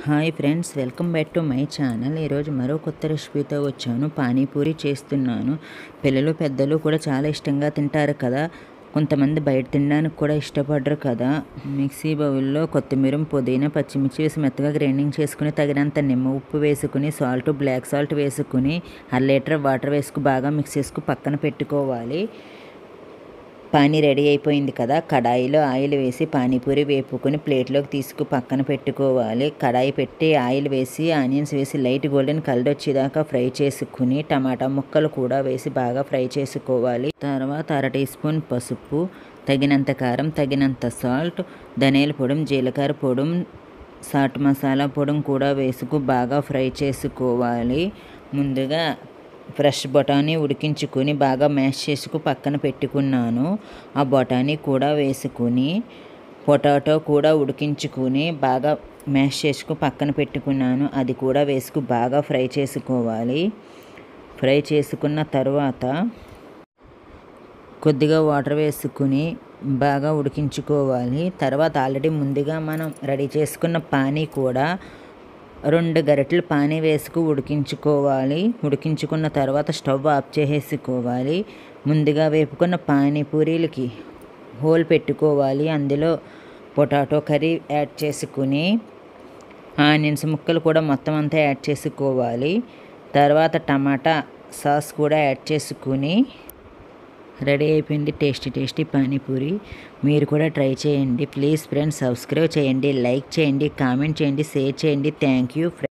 hi friends welcome back to my channel ఈరోజు మరో కొత్త రెసిపీతో వచ్చాను పానీపూరి చేస్తున్నాను పిల్లలు పెద్దలు కూడా చాలా ఇష్టంగా తింటారు కదా కొంతమంది బయట తినడానికి కూడా ఇష్టపడరు కదా మిక్సీ బౌల్లో కొత్తిమీర పుదీనా పచ్చిమిర్చి వేసి మెత్తగా గ్రైండింగ్ చేసుకుని తగినంత నిమ్మ ఉప్పు వేసుకుని సాల్ట్ బ్లాక్ సాల్ట్ వేసుకుని అర లీటర్ వాటర్ వేసుకు బాగా మిక్స్ చేసుకు పక్కన పెట్టుకోవాలి పానీ రెడీ అయిపోయింది కదా కడాయిలో ఆయిల్ వేసి పానీపూరి వేపుకొని ప్లేట్లోకి తీసుకు పక్కన పెట్టుకోవాలి కడాయి పెట్టి ఆయిల్ వేసి ఆనియన్స్ వేసి లైట్ గోల్డెన్ కలర్ వచ్చేదాకా ఫ్రై చేసుకుని టమాటా ముక్కలు కూడా వేసి బాగా ఫ్రై చేసుకోవాలి తర్వాత అర టీ స్పూన్ పసుపు తగినంత కారం తగినంత సాల్ట్ ధనియాల పొడి జీలకర్ర పొడి సాట్ మసాలా పొడి కూడా వేసుకు బాగా ఫ్రై చేసుకోవాలి ముందుగా ఫ్రెష్ బఠానీ ఉడికించుకొని బాగా మ్యాష్ చేసుకు పక్కన పెట్టుకున్నాను ఆ బఠానీ కూడా వేసుకుని పొటాటో కూడా ఉడికించుకుని బాగా మ్యాష్ చేసుకు పక్కన పెట్టుకున్నాను అది కూడా వేసుకు బాగా ఫ్రై చేసుకోవాలి ఫ్రై చేసుకున్న తర్వాత కొద్దిగా వాటర్ వేసుకుని బాగా ఉడికించుకోవాలి తర్వాత ఆల్రెడీ ముందుగా మనం రెడీ చేసుకున్న పానీ కూడా రెండు గరిటెలు పానీ వేసుకు ఉడికించుకోవాలి ఉడికించుకున్న తర్వాత స్టవ్ ఆఫ్ చేసేసుకోవాలి ముందుగా వేపుకున్న పానీపూరీలకి హోల్ పెట్టుకోవాలి అందులో పొటాటో కర్రీ యాడ్ చేసుకుని ఆనియన్స్ ముక్కలు కూడా మొత్తం అంతా యాడ్ చేసుకోవాలి తర్వాత టమాటా సాస్ కూడా యాడ్ చేసుకుని రెడీ అయిపోయింది టేస్టీ టేస్టీ పానీపూరి మీరు కూడా ట్రై చేయండి ప్లీజ్ ఫ్రెండ్స్ సబ్స్క్రైబ్ చేయండి లైక్ చేయండి కామెంట్ చేయండి షేర్ చేయండి థ్యాంక్ యూ